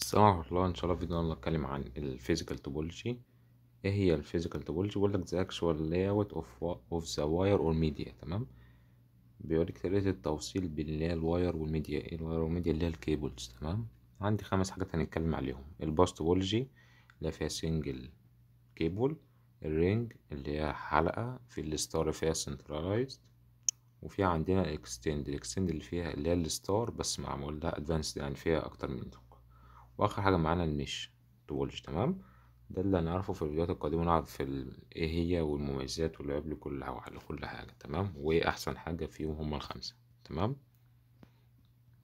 السلام ورحمة الله إن شاء الله فيديو النهاردة نتكلم عن الفيزيكال توبولوجي إيه هي الفيزيكال توبولوجي بيقول لك the actual layout of of the wire or media تمام بيوريك طريقة التوصيل بين اللي هي الواير والميديا إيه الواير والميديا اللي هي الكيبلز تمام عندي خمس حاجات هنتكلم عليهم الباس توبولوجي اللي فيها سنجل كيبل الرينج اللي هي حلقة في الستار فيها سنترلايزد وفي عندنا الاكستند الاكستند اللي فيها اللي هي الستار بس معمول لها ادفانسد يعني فيها اكتر من دوك واخر حاجه معانا المش توولج تمام ده اللي هنعرفه في الفيديوهات القادمه نعرف في ال... ايه هي والمميزات والعيوب لكل لكل حاجه تمام وايه احسن حاجه فيهم هما الخمسه تمام